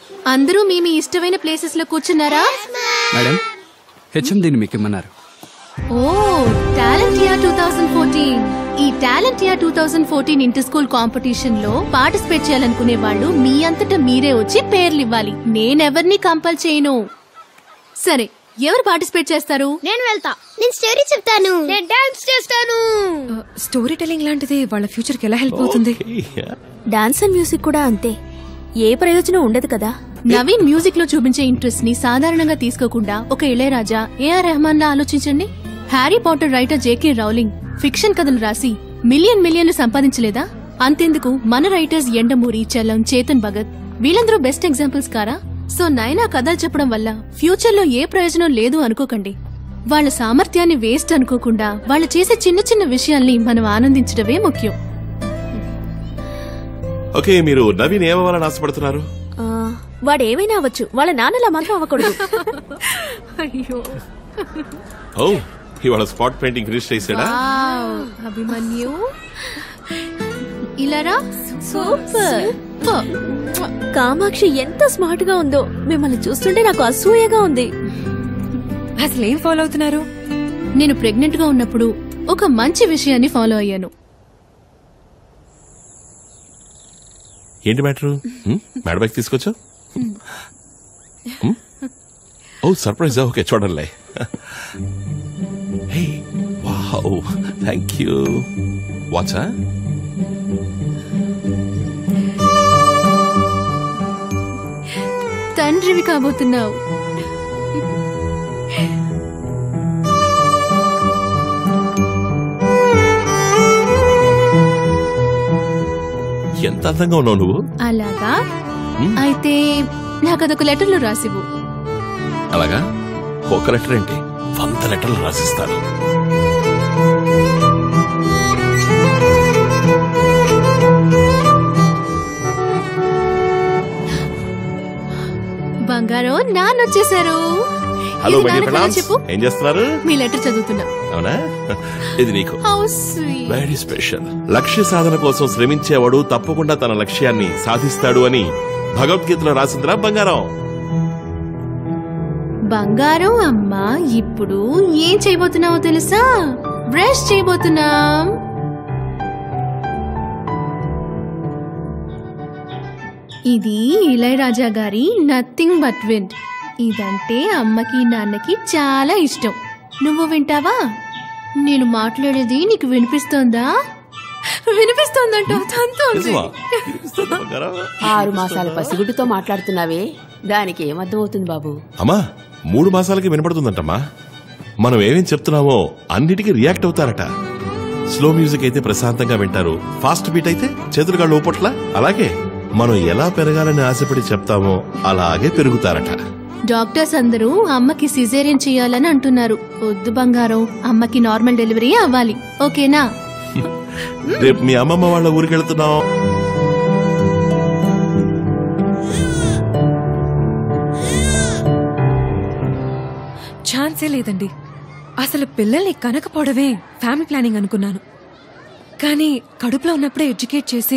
అందరూ మీ మీ ఇష్టమైన ప్లేసెస్ లో కూర్చున్నారా మేడం హెచ్ఎం దీన్ని మీకు ఇమ్మన్నారు ఓ talent year two thousand fourteen ఈ talent year two thousand fourteen inter school competition లో పార్టిసిపేట్ చేయాలనుకునే వాళ్ళు మీ అంతటా మీరే వచ్చి పేర్లు ఇవ్వాలి నేనెవరిని కంపల్ చేయను సరే ఎవరు పార్టిసిపేట్ చేస్తారు నేను వెళ్తా నేను స్టోరీ చెప్తాను నేను డాన్స్ చేస్తాను స్టోరీ టెలింగ్ లాంటిది వాళ్ళ ఫ్యూచర్ కి ఎలా హెల్ప్ అవుతుంది డాన్స్ అండ్ మ్యూజిక్ కూడా అంతే ఏ ప్రయోజనం ఉండదు కదా నవీన్ మ్యూజిక్ లో చూపించే ఇంట్రెస్ట్ ని సాధారణంగా తీసుకోకుండా ఒక ఇళయరాజా ఏఆర్ రెహమాన్ లా ఆలోచించండి Harry Potter writer JK Rowling fiction కథలు రాసి మిలియన్ మిలియన్లు సంపాదించలేదా అంతెందుకు మన రైటర్స్ ఎండమూరి చలం చేతన్ భగత్ వీళ్ళందరూ బెస్ట్ ఎగ్జాంపుల్స్ కారా సో నైనా కథలు చెప్పడం వల్ల ఫ్యూచర్ లో ఏ ప్రయోజనం లేదు అనుకోకండి వాళ్ళ సామర్థ్యాన్ని వేస్ట్ అనుకోకుండా వాళ్ళు చేసే చిన్న చిన్న విషయాల్ని మనం ఆనందించడమే ముఖ్యం ఓకే మీరు నవీన్ ఏమవ్వాలని ఆశపడుతున్నారు ఆ, వాడు ఏమైనా అవ్వచ్చు వాళ్ళ నాన్నలా మాత్రం అవ్వకూడదు అయ్యో ఓ ఇవాళ స్పాట్ పెయింటింగ్ ఫినిష్ చేసాడా వావ్, అభిమన్యు ఇలారా సూపర్ కామాక్షి ఎంత స్మార్ట్ గా ఉందో మిమ్మల్ని చూస్తుంటే నాకు అసూయగా ఉంది అసలు ఏం ఫాలో అవుతున్నారు నేను ప్రెగ్నెంట్ గా ఉన్నప్పుడు ఒక మంచి విషయాన్ని ఫాలో అయ్యాను ఏంటి మ్యాటర్ మేడ బ్యాగ్ తీసుకొచ్చా ఓ సర్ప్రైజ్ ఓకే చూడండి హే వావ్ థ్యాంక్ యూ వాచా తండ్రివి కాబోతున్నావు ఎంత అందంగా ఉన్నావు నువ్వు అలాగా అయితే నాకు అదొక లెటర్లో రాసివు అలాగా ఒక లెటర్ ఏంటి వంద లెటర్లు రాసిస్తాను బంగారం నాన్న వచ్చేసారు హలో ఇది మై నాన్నకి ఎలా చెప్పు ఏం చేస్తున్నారు మీ లెటర్ చదువుతున్నా అవునా ఇది నీకు హౌ స్వీట్ వెరీ స్పెషల్ లక్ష్య సాధన కోసం శ్రమించేవాడు తప్పకుండా తన లక్ష్యాన్ని సాధిస్తాడు అని భగవద్గీతలో రాసిందిరా బంగారం బంగారం అమ్మా ఇప్పుడు ఏం చేయబోతున్నావో తెలుసా బ్రష్ చేయబోతున్నాం ఇది ఇళయరాజా గారి నథింగ్ బట్ విండ్ ఇదంటే అమ్మకి నాన్నకి చాలా ఇష్టం నువ్వు వింటావా నేను మాట్లాడేది నీకు వినిపిస్తోందా వినిపిస్తోందంట తంతోంది నిజమా? వినిపిస్తుందా బంగారం? ఆరు మాసాల పసిగుడ్డుతో మాట్లాడుతున్నావే దానికి ఏమర్థం అవుతుంది బాబు అమ్మా మూడు మాసాలకి వినపడుతుందంటమ్మా మనం ఏమేం చెప్తున్నామో అన్నిటికీ రియాక్ట్ అవుతారట స్లో మ్యూజిక్ అయితే ప్రశాంతంగా వింటారు ఫాస్ట్ బీట్ అయితే చేతులు కాళ్ళు ఊపట్ల అలాగే మనం ఎలా పెరగాలని ఆశపడి చెప్తామో అలాగే పెరుగుతారట డాక్టర్స్ అందరూ అమ్మకి సిజేరియన్ చేయాలని అంటున్నారు వద్దు బంగారం అమ్మకి నార్మల్ డెలివరీ అవ్వాలి ఓకేనా రేపు మీ అమ్మమ్మ వాళ్ళ ఊరికి వెళ్తున్నాం ఛాన్సే లేదండి అసలు పిల్లల్ని కనకపోవడమే ఫ్యామిలీ ప్లానింగ్ అనుకున్నాను కానీ కడుపులో ఉన్నప్పుడే ఎడ్యుకేట్ చేసి